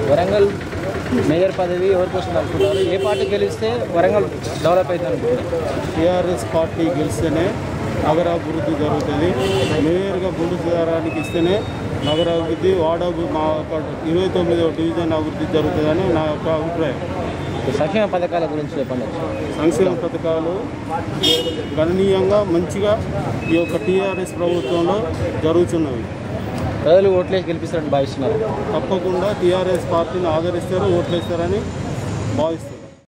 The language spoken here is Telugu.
వరంగల్ మేయర్ పదవి ఎవరి కోసం అనుకుంటారు ఏ పార్టీ గెలిస్తే వరంగల్ డెవలప్ అవుతుంది అనుకుంటున్నారు టీఆర్ఎస్ పార్టీ గెలిస్తేనే నగరాభివృద్ధి జరుగుతుంది మేయర్గా బుల్లిదారానికి ఇస్తేనే నగరాభివృద్ధి వార్డు అభి- మా యొక్క ఇరవై తొమ్మిదో డివిజన్ అభివృద్ధి జరుగుతుందని నా యొక్క అభిప్రాయం సంక్షేమ పథకాల గురించి చెప్పండి సంక్షేమ పథకాలు గణనీయంగా మంచిగా ఈ యొక్క టీఆర్ఎస్ ప్రభుత్వంలో జరుగుతున్నవి ప్రజలు ఓట్లేసి గెలిపిస్తారని భావిస్తున్నారు తప్పకుండా టీఆర్ఎస్ పార్టీని ఆదరిస్తారు ఓట్లేస్తారని భావిస్తారు